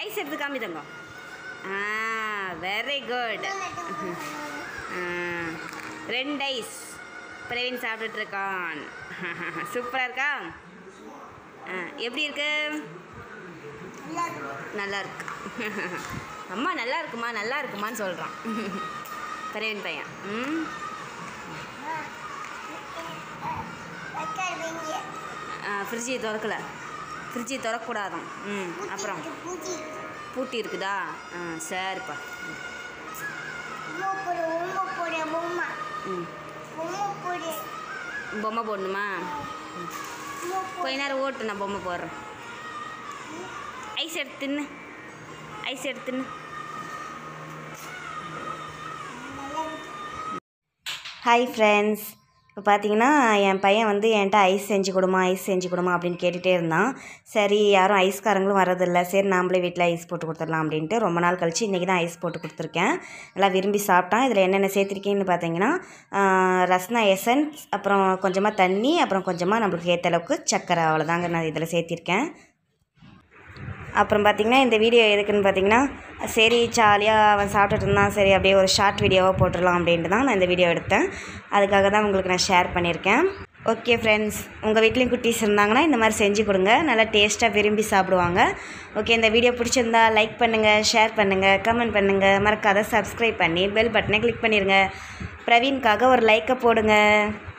ice எடுத்து காமி தங்கம் ஆ வெரி குட் ரெண்டு ஐஸ் பிரவீன் சாப்பிட்டுட்டு இருக்கான் சூப்பராக இருக்கா ஆ எப்படி இருக்கு நல்லா இருக்கு அம்மா நல்லா இருக்குமா நல்லா இருக்குமான்னு சொல்கிறான் பிரவீன் பையன் ம் ஃப்ரிட்ஜை திறக்கல ஃப்ரிட்ஜை திறக்கக்கூடாதான் ம் அப்புறம் பூட்டி இருக்குதா ஆ சரிப்பா ம் பொம்மை போடணுமா கொஞ்ச நேரம் ஓட்டு நான் பொம்மை போடுறேன் ஐஸ் எடுத்து தின்னு ஐஸ் எடுத்து தின்னு ஹாய் ஃப்ரெண்ட்ஸ் இப்போ பார்த்தீங்கன்னா என் பையன் வந்து என்கிட்ட ஐஸ் செஞ்சு கொடுமா ஐஸ் செஞ்சு கொடுமா அப்படின்னு கேட்டுகிட்டே இருந்தான் சரி யாரும் ஐஸ்காரங்களும் வரதில்லை சரி நாமளே வீட்டில் ஐஸ் போட்டு கொடுத்துடலாம் அப்படின்ட்டு ரொம்ப நாள் கழிச்சு இன்றைக்கி தான் ஐஸ் போட்டு கொடுத்துருக்கேன் நல்லா விரும்பி சாப்பிட்டான் இதில் என்னென்ன சேர்த்துருக்கீங்கன்னு பார்த்தீங்கன்னா ஆஹ், ரஸ்னா எசன்ஸ் அப்புறம் கொஞ்சமாக தண்ணி அப்புறம் கொஞ்சமாக நம்மளுக்கு ஏற்ற அளவுக்கு சர்க்கரை அவ்வளோதாங்க நான் இதில் சேர்த்திருக்கேன் அப்புறம் பார்த்திங்கன்னா இந்த வீடியோ எதுக்குன்னு பார்த்தீங்கன்னா சரி ஜாலியாக அவன் சாப்பிட்டுட்டு இருந்தான் சரி அப்படியே ஒரு ஷார்ட் வீடியோவாக போட்டுடலாம் அப்படின்ட்டு தான் நான் இந்த வீடியோ எடுத்தேன் அதுக்காக தான் உங்களுக்கு நான் ஷேர் பண்ணியிருக்கேன் ஓகே ஃப்ரெண்ட்ஸ் உங்கள் வீட்லேயும் குட்டீஸ் இருந்தாங்கன்னா இந்த மாதிரி செஞ்சு கொடுங்க நல்லா டேஸ்ட்டாக விரும்பி சாப்பிடுவாங்க ஓகே இந்த வீடியோ பிடிச்சிருந்தா லைக் பண்ணுங்கள் ஷேர் பண்ணுங்கள் கமெண்ட் பண்ணுங்கள் மறக்காத சப்ஸ்கிரைப் பண்ணி பெல் பட்டனை கிளிக் பண்ணிடுங்க பிரவீன்காக ஒரு லைக்கை போடுங்க